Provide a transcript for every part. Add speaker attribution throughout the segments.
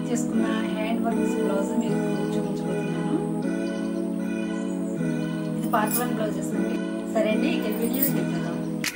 Speaker 1: చేసుకున్న hand works blouse మీకు చూపించబోతున్నాను ఇది పార్ట్ వన్ బ్లౌజెస్ అండి సరే అండి ఇక వీడియోస్ చెప్తాను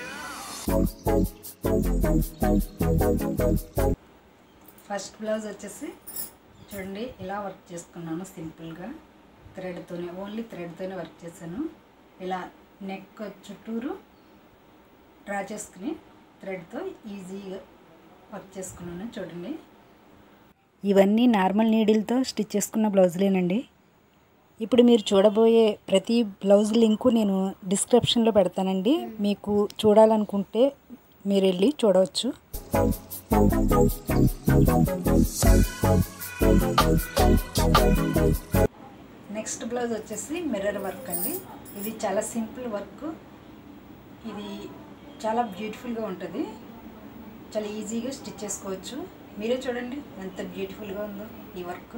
Speaker 1: ఫస్ట్ బ్లౌజ్ వచ్చేసి చూడండి ఇలా వర్క్ చేసుకున్నాను సింపుల్గా థ్రెడ్తోనే ఓన్లీ థ్రెడ్తోనే వర్క్ చేశాను ఇలా నెక్ చుట్టూరు డ్రా చేసుకుని థ్రెడ్తో ఈజీగా వర్క్ చేసుకున్నాను చూడండి
Speaker 2: ఇవన్నీ నార్మల్ నీడిల్తో స్టిచ్ చేసుకున్న బ్లౌజులేనండి ఇప్పుడు మీరు చూడబోయే ప్రతి బ్లౌజ్ లింకు నేను డిస్క్రిప్షన్లో పెడతానండి మీకు చూడాలనుకుంటే మీరు వెళ్ళి చూడవచ్చు
Speaker 1: నెక్స్ట్ బ్లౌజ్ వచ్చేసి మిర్రర్ వర్క్ అండి ఇది చాలా సింపుల్ వర్క్ ఇది చాలా బ్యూటిఫుల్గా ఉంటుంది చాలా ఈజీగా స్టిచ్ చేసుకోవచ్చు మీరే చూడండి ఎంత బ్యూటిఫుల్గా ఉందో ఈ వర్క్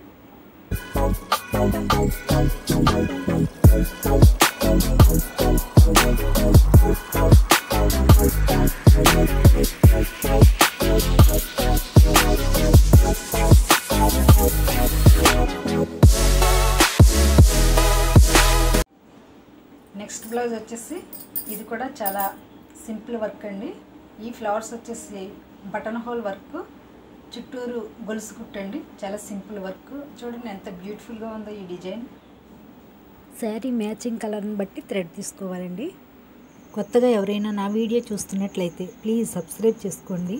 Speaker 1: నెక్స్ట్ బ్లౌజ్ వచ్చేసి ఇది కూడా చాలా సింపుల్ వర్క్ అండి ఈ ఫ్లవర్స్ వచ్చేసి బటన్ హోల్ వర్క్ చుట్టూరు గొలుసు కుట్టండి చాలా సింపుల్ వర్క్ చూడండి ఎంత బ్యూటిఫుల్గా ఉందో ఈ డిజైన్
Speaker 2: శారీ మ్యాచింగ్ కలర్ని బట్టి థ్రెడ్ తీసుకోవాలండి కొత్తగా ఎవరైనా నా వీడియో చూస్తున్నట్లయితే ప్లీజ్ సబ్స్క్రైబ్ చేసుకోండి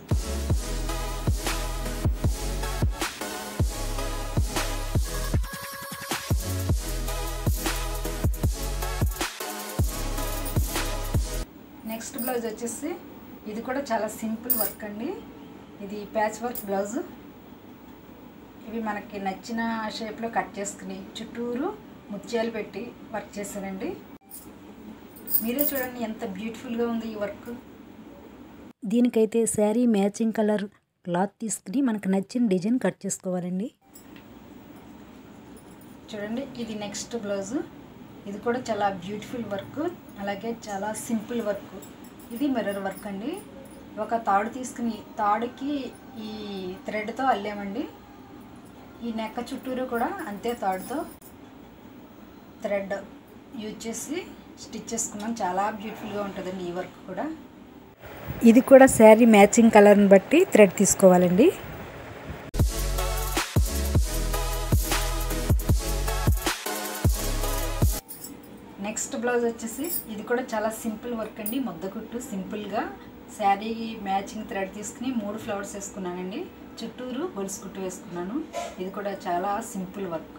Speaker 1: నెక్స్ట్ బ్లౌజ్ వచ్చేసి ఇది కూడా చాలా సింపుల్ వర్క్ అండి ఇది ప్యాచ్ వర్క్ బ్లౌజ్ ఇవి మనకి నచ్చిన షేప్లో కట్ చేసుకుని చుట్టూరు ముత్యాలు పెట్టి వర్క్ చేశానండి మీరే చూడండి ఎంత బ్యూటిఫుల్గా ఉంది ఈ వర్క్
Speaker 2: దీనికైతే శారీ మ్యాచింగ్ కలర్ క్లాత్ తీసుకుని మనకు నచ్చిన డిజైన్ కట్ చేసుకోవాలండి
Speaker 1: చూడండి ఇది నెక్స్ట్ బ్లౌజ్ ఇది కూడా చాలా బ్యూటిఫుల్ వర్క్ అలాగే చాలా సింపుల్ వర్క్ ఇది మిర్రర్ వర్క్ అండి ఒక తాడు తీసుకుని తాడుకి ఈ థ్రెడ్తో అల్లామండి ఈ నెక్క చుట్టూరు కూడా అంతే తాడుతో థ్రెడ్ యూజ్ చేసి స్టిచ్ చేసుకున్నాం చాలా బ్యూటిఫుల్గా ఉంటుందండి ఈ వర్క్ కూడా
Speaker 2: ఇది కూడా శారీ మ్యాచింగ్ కలర్ని బట్టి థ్రెడ్ తీసుకోవాలండి
Speaker 1: నెక్స్ట్ బ్లౌజ్ వచ్చేసి ఇది కూడా చాలా సింపుల్ వర్క్ అండి ముద్ద కుట్టు సింపుల్గా శారీ మ్యాచింగ్ థ్రెడ్ తీసుకుని మూడు ఫ్లవర్స్ వేసుకున్నానండి చుట్టూరు గొలుసు కుట్టు వేసుకున్నాను ఇది కూడా చాలా సింపుల్ వర్క్